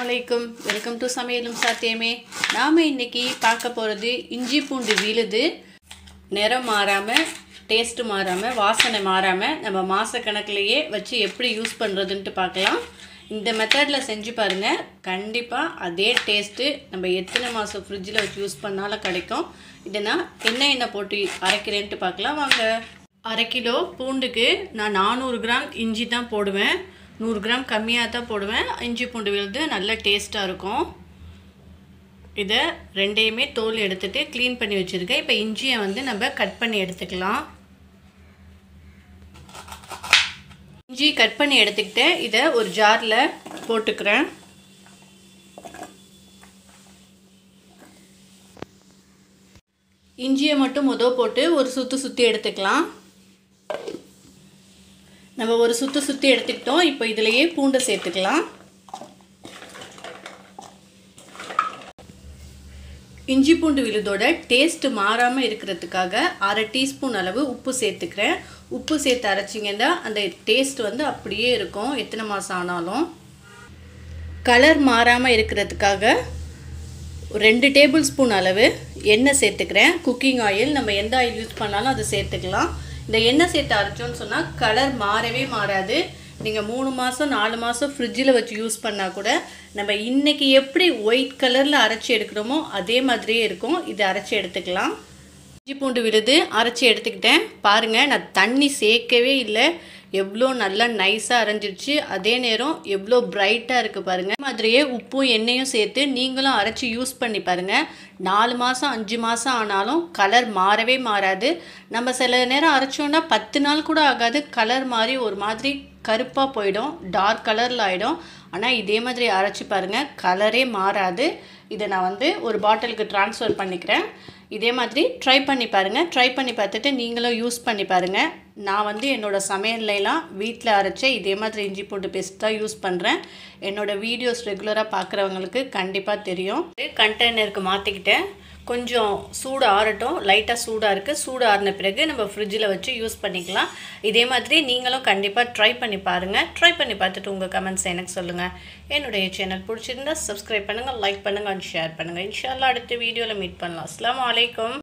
அலைக்கும் welcome to சமையலும் சாத்தியமே நாம் இன்னைக்கு பார்க்க போகிறது இஞ்சி பூண்டு விழுது நிறம் மாறாமல் டேஸ்ட்டு மாறாமல் வாசனை மாறாமல் நம்ம மாதக்கணக்கிலேயே வச்சு எப்படி யூஸ் பண்ணுறதுன்ட்டு பார்க்கலாம் இந்த மெத்தடில் செஞ்சு பாருங்கள் கண்டிப்பாக அதே டேஸ்ட்டு நம்ம எத்தனை மாதம் ஃப்ரிட்ஜில் வச்சு யூஸ் பண்ணாலும் கிடைக்கும் இதை நான் எண்ணெய் எண்ணெய் போட்டு அரைக்கிறேன்ட்டு பார்க்கலாம் வாங்க அரை கிலோ பூண்டுக்கு நான் நானூறு கிராம் இஞ்சி தான் போடுவேன் நூறு கிராம் கம்மியாக தான் போடுவேன் இஞ்சி பூண்டு விழுது நல்ல டேஸ்ட்டாக இருக்கும் இதை ரெண்டையுமே தோல் எடுத்துட்டு க்ளீன் பண்ணி வச்சுருக்கேன் இப்போ இஞ்சியை வந்து நம்ம கட் பண்ணி எடுத்துக்கலாம் இஞ்சி கட் பண்ணி எடுத்துக்கிட்டு இதை ஒரு ஜாரில் போட்டுக்கிறேன் இஞ்சியை மட்டும் முத போட்டு ஒரு சுற்று சுற்றி எடுத்துக்கலாம் நம்ம ஒரு சுற்று சுற்றி எடுத்துக்கிட்டோம் இப்போ இதிலையே பூண்டை சேர்த்துக்கலாம் இஞ்சி பூண்டு விழுதோட டேஸ்ட்டு மாறாமல் இருக்கிறதுக்காக அரை டீஸ்பூன் அளவு உப்பு சேர்த்துக்கிறேன் உப்பு சேர்த்து அரைச்சிங்கன்னா அந்த டேஸ்ட் வந்து அப்படியே இருக்கும் எத்தனை மாதம் ஆனாலும் கலர் மாறாமல் இருக்கிறதுக்காக ரெண்டு டேபிள் ஸ்பூன் அளவு எண்ணெய் சேர்த்துக்கிறேன் குக்கிங் ஆயில் நம்ம எந்த ஆயில் யூஸ் பண்ணாலும் அதை சேர்த்துக்கலாம் இந்த எண்ணெய் சேர்த்து அரைச்சோன்னு சொன்னால் கலர் மாறவே மாறாது நீங்கள் மூணு மாதம் நாலு மாதம் ஃப்ரிட்ஜில் வச்சு யூஸ் பண்ணால் கூட நம்ம இன்றைக்கி எப்படி ஒயிட் கலரில் அரைச்சி எடுக்கிறோமோ அதே மாதிரியே இருக்கும் இதை அரைச்சி எடுத்துக்கலாம் இஞ்சி பூண்டு விழுது அரைச்சி எடுத்துக்கிட்டேன் பாருங்கள் நான் தண்ணி சேர்க்கவே இல்லை எவ்வளோ நல்லா நைஸாக அரைஞ்சிருச்சு அதே நேரம் எவ்வளோ பிரைட்டாக இருக்குது பாருங்கள் மாதிரியே உப்பும் எண்ணெயும் சேர்த்து நீங்களும் அரைச்சி யூஸ் பண்ணி பாருங்கள் நாலு மாதம் அஞ்சு மாதம் ஆனாலும் கலர் மாறவே மாறாது நம்ம சில நேரம் அரைச்சோன்னா பத்து நாள் கூட ஆகாது கலர் மாறி ஒரு மாதிரி கருப்பாக போயிடும் டார்க் கலரில் ஆகிடும் ஆனால் இதே மாதிரி அரைச்சி பாருங்கள் கலரே மாறாது இதை நான் வந்து ஒரு பாட்டிலுக்கு ட்ரான்ஸ்ஃபர் பண்ணிக்கிறேன் இதே மாதிரி ட்ரை பண்ணி பாருங்கள் ட்ரை பண்ணி பார்த்துட்டு நீங்களும் யூஸ் பண்ணி பாருங்கள் நான் வந்து என்னோடய சமையல்லாம் வீட்டில் அரைச்ச இதே மாதிரி இஞ்சி பூண்டு பேஸ்ட் தான் யூஸ் பண்ணுறேன் என்னோடய வீடியோஸ் ரெகுலராக பார்க்குறவங்களுக்கு கண்டிப்பாக தெரியும் கண்டெய்னருக்கு மாற்றிக்கிட்டேன் கொஞ்சம் சூடு ஆறட்டும் லைட்டாக சூடாக இருக்குது சூடு ஆறின பிறகு நம்ம ஃப்ரிட்ஜில் வச்சு யூஸ் பண்ணிக்கலாம் இதே மாதிரி நீங்களும் கண்டிப்பாக ட்ரை பண்ணி பாருங்கள் ட்ரை பண்ணி பார்த்துட்டு உங்கள் கமெண்ட்ஸ் எனக்கு சொல்லுங்கள் என்னுடைய சேனல் பிடிச்சிருந்தா சப்ஸ்கிரைப் பண்ணுங்கள் லைக் பண்ணுங்கள் அண்ட் ஷேர் பண்ணுங்கள் இன்ஷால்லா அடுத்த வீடியோவில் மீட் பண்ணலாம் அஸ்லாம் வலைக்கம்